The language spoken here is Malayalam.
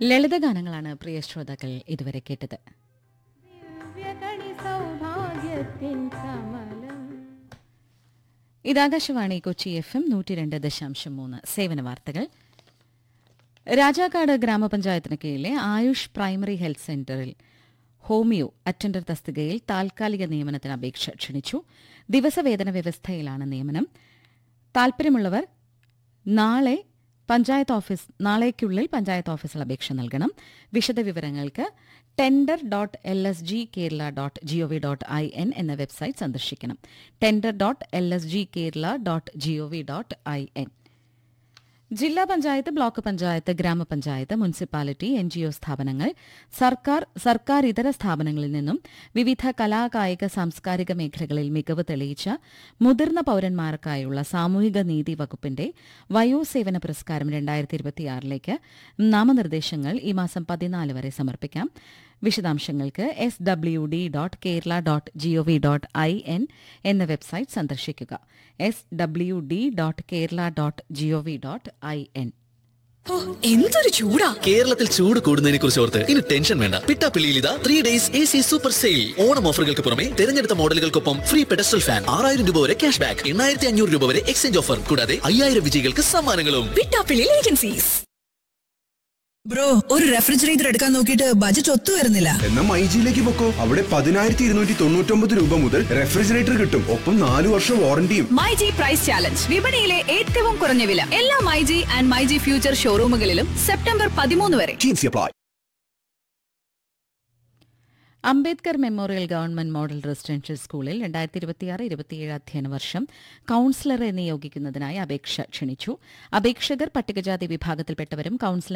ലളിതഗാനങ്ങളാണ് പ്രിയ ശ്രോതാക്കൾ ഇതുവരെ കേട്ടത് ദിവ്യകണി സൗഭാഗ്യത്തിൻ കമലം ഇതാകാശവാണി കൊച്ചി എഫ് എം നൂറ്റി രണ്ട് ദശാംശം മൂന്ന് സേവന വാർത്തകൾ രാജാക്കാട് ഗ്രാമപഞ്ചായത്തിന് കീഴിലെ ആയുഷ് പ്രൈമറി ഹെൽത്ത് സെന്ററിൽ ഹോമിയോ അറ്റൻഡർ തസ്തികയിൽ താൽക്കാലിക നിയമനത്തിന് അപേക്ഷ ക്ഷണിച്ചു ദിവസവേതന വ്യവസ്ഥയിലാണ് നിയമനം താൽപ്പര്യമുള്ളവർ നാളെ പഞ്ചായത്ത് ഓഫീസ് നാളേക്കുള്ളിൽ പഞ്ചായത്ത് ഓഫീസിൽ അപേക്ഷ നൽകണം വിശദവിവരങ്ങൾക്ക് tender dot L S G Kerala dot GOV dot I N എന്ന വെബ്സൈറ്റ് സന്ദർശിക്കണം tender dot L S G Kerala dot GOV dot I N ജില്ലാ പഞ്ചായത്ത് ബ്ലോക്ക് പഞ്ചായത്ത് ഗ്രാമപഞ്ചായത്ത് മുനിസിപ്പാലിറ്റി എൻ ജി ഒ സ്ഥാപനങ്ങൾ സർക്കാർ സർക്കാർ ഇതര സ്ഥാപനങ്ങളിൽ നിന്നും വിവിധ കലാകായിക സാംസ്കാരിക മേഖലകളിൽ മികവ് തെളിയിച്ച മുതിർന്ന പൌരന്മാർക്കായുള്ള സാമൂഹിക നീതി വകുപ്പിന്റെ വയോസേവന പുരസ്കാരം രണ്ടായിരത്തി ഇരുപത്തിയാറിലേക്ക് നാമനിർദ്ദേശങ്ങൾ ഈ മാസം പതിനാല് വരെ സമർപ്പിക്കാം വിശദാംശങ്ങൾക്ക് S W D dot Kerala dot GOV dot I N എന്ന വെബ്സൈറ്റ് സന്ദർശിക്കുക S W D dot Kerala dot GOV dot I N ഓ, എന്തൊരു ചൂടാ കേരളത്തിൽ ചൂട് കൂടുന്നതിനെ കുറിച്ച് ഓർത്ത് ഇനി ടെൻഷൻ വേണ്ട പിട്ടാപ്പിള്ളിയിൽ ഇതാ three days A C super sale Onam ഓഫറുകൾക്ക് പുറമെ തിരഞ്ഞെടുത്ത മോഡലുകൾക്കൊപ്പം ഫ്രീ പെഡസ്റ്റൽ ഫാൻ ആറായിരം രൂപ വരെ ക്യാഷ് ബാക്ക് എണ്ണായിരത്തി അഞ്ഞൂറ് രൂപ വരെ എക്സ്ചേഞ്ച് ഓഫർ കൂടാതെ അയ്യായിരം വിജയികൾക്ക് സമ്മാനങ്ങളും വിട്ടാപ്പിള്ളി ഏജൻസീസ് ബ്രോ ഒരു റെഫ്രിജറേറ്റർ എടുക്കാൻ നോക്കിയിട്ട് ബജറ്റ് ഒത്തു വരുന്നില്ല എന്നാ മൈജിയിലേക്ക് പൊക്കോ അവിടെ പതിനായിരത്തി ഇരുന്നൂറ്റി തൊണ്ണൂറ്റൊമ്പത് രൂപ മുതൽ റെഫ്രിജറേറ്റർ കിട്ടും ഒപ്പം നാലു വർഷം വാറണ്ടിയും മൈജി പ്രൈസ് ചാലഞ്ച് വിപണിയിലെ ഏറ്റവും കുറഞ്ഞ വില എല്ലാ മൈജി ആൻഡ് മൈജി ഫ്യൂച്ചർ ഷോറൂമുകളിലും സെപ്റ്റംബർ പതിമൂന്ന് വരെ ടീംസി apply Ambedkar memorial government model residential സ്കൂളിൽ രണ്ടായിരത്തി ഇരുപത്തിയാറ് ഇരുപത്തിയേഴ് അധ്യയന വർഷം കൌൺസിലറെ നിയോഗിക്കുന്നതിനായി അപേക്ഷ ക്ഷണിച്ചു അപേക്ഷകർ പട്ടികജാതി വിഭാഗത്തിൽപ്പെട്ടവരും കൌൺസിലിംഗ്